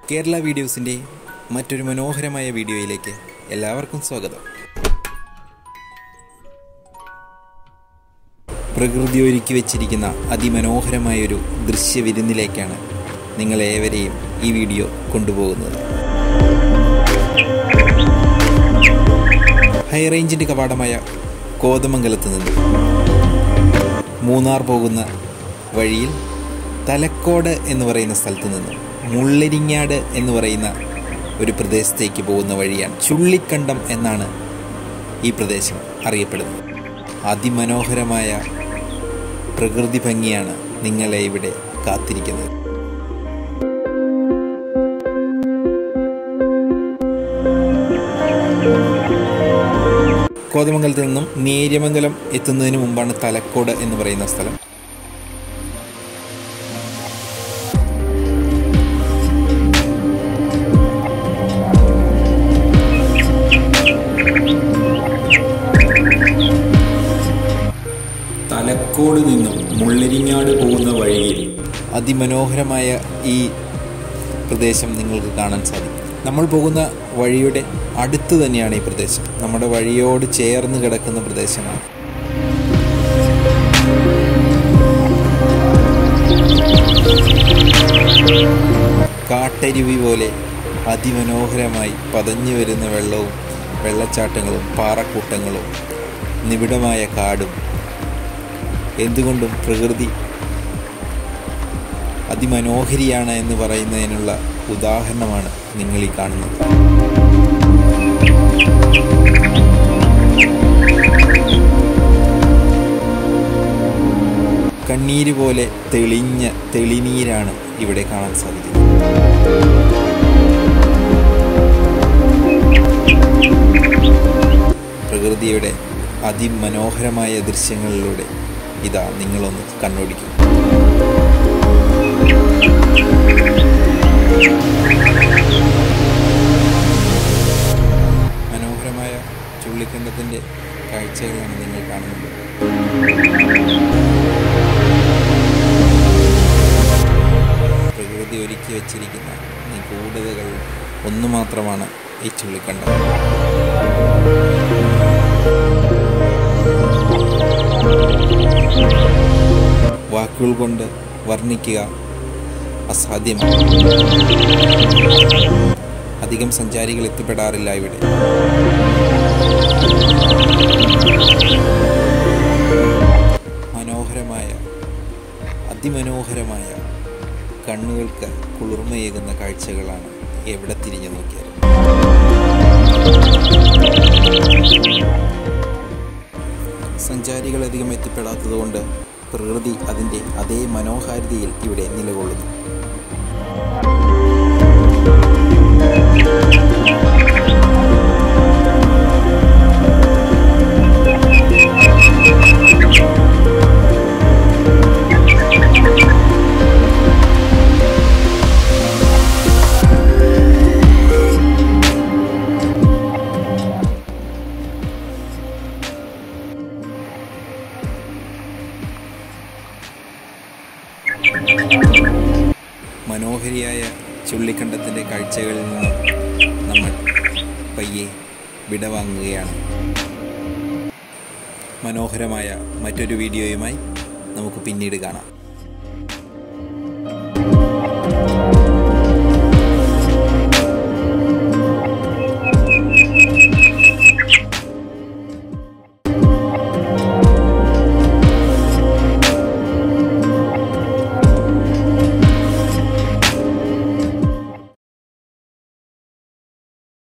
കേരള വീഡിയോസിൻ്റെ മറ്റൊരു മനോഹരമായ വീഡിയോയിലേക്ക് എല്ലാവർക്കും സ്വാഗതം പ്രകൃതി ഒരുക്കി വെച്ചിരിക്കുന്ന അതിമനോഹരമായൊരു ദൃശ്യവിരുന്നിലേക്കാണ് നിങ്ങളേവരെയും ഈ വീഡിയോ കൊണ്ടുപോകുന്നത് ഹൈറേഞ്ചിൻ്റെ കവാടമായ കോതമംഗലത്ത് നിന്ന് മൂന്നാർ പോകുന്ന വഴിയിൽ തലക്കോട് എന്ന് പറയുന്ന സ്ഥലത്ത് നിന്നും മുള്ളരിങ്ങാട് എന്ന് പറയുന്ന ഒരു പ്രദേശത്തേക്ക് പോകുന്ന വഴിയാണ് ചുള്ളിക്കണ്ടം എന്നാണ് ഈ പ്രദേശം അറിയപ്പെടുന്നത് അതിമനോഹരമായ പ്രകൃതി ഭംഗിയാണ് നിങ്ങളെ ഇവിടെ കാത്തിരിക്കുന്നത് കോതമംഗലത്ത് നിന്നും നേര്യമംഗലം എത്തുന്നതിന് മുമ്പാണ് തലക്കോട് എന്ന് പറയുന്ന സ്ഥലം തലക്കോട് നിന്നും മുള്ളരിങ്ങാട് പോകുന്ന വഴിയിൽ അതിമനോഹരമായ ഈ പ്രദേശം നിങ്ങൾക്ക് കാണാൻ സാധിക്കും നമ്മൾ പോകുന്ന വഴിയുടെ അടുത്ത് തന്നെയാണ് ഈ പ്രദേശം നമ്മുടെ വഴിയോട് ചേർന്ന് കിടക്കുന്ന പ്രദേശമാണ് കാട്ടരുവി പോലെ അതിമനോഹരമായി പതഞ്ഞു വരുന്ന വെള്ളവും വെള്ളച്ചാട്ടങ്ങളും പാറക്കൂട്ടങ്ങളും നിബിഡമായ കാടും എന്തുകൊണ്ടും പ്രകൃതി അതിമനോഹരിയാണ് എന്ന് പറയുന്നതിനുള്ള ഉദാഹരണമാണ് നിങ്ങൾ ഈ കാണുന്നത് കണ്ണീര് പോലെ തെളിഞ്ഞ തെളിനീരാണ് ഇവിടെ കാണാൻ സാധിക്കുന്നത് പ്രകൃതിയുടെ അതിമനോഹരമായ ദൃശ്യങ്ങളിലൂടെ ഇതാ നിങ്ങളൊന്ന് കണ്ണോടിക്കും മനോഹരമായ ചുള്ളിക്കണ്ടത്തിൻ്റെ കാഴ്ചകളാണ് നിങ്ങൾ കാണുന്നത് പ്രകൃതി ഒരുക്കി വച്ചിരിക്കുന്ന നിഗൂഢതകൾ ഒന്നു മാത്രമാണ് ഈ ചുള്ളിക്കണ്ടം വാക്കുകൾ കൊണ്ട് വർണ്ണിക്കുക അസാധ്യമാണ് അധികം സഞ്ചാരികൾ എത്തിപ്പെടാറില്ല ഇവിടെ മനോഹരമായ അതിമനോഹരമായ കണ്ണുകൾക്ക് കുളിർമയേകുന്ന കാഴ്ചകളാണ് എവിടെ തിരിഞ്ഞു നോക്കിയാലും സഞ്ചാരികൾ അധികം എത്തിപ്പെടാത്തതുകൊണ്ട് പ്രകൃതി അതിൻ്റെ അതേ മനോഹാരിതയിൽ ഇവിടെ നിലകൊള്ളുന്നു മനോഹരിയായ ചുള്ളിക്കണ്ടത്തിൻ്റെ കാഴ്ചകളിൽ നിന്നും നമ്മൾ പയ്യെ വിടവാങ്ങുകയാണ് മനോഹരമായ മറ്റൊരു വീഡിയോയുമായി നമുക്ക് പിന്നീട് കാണാം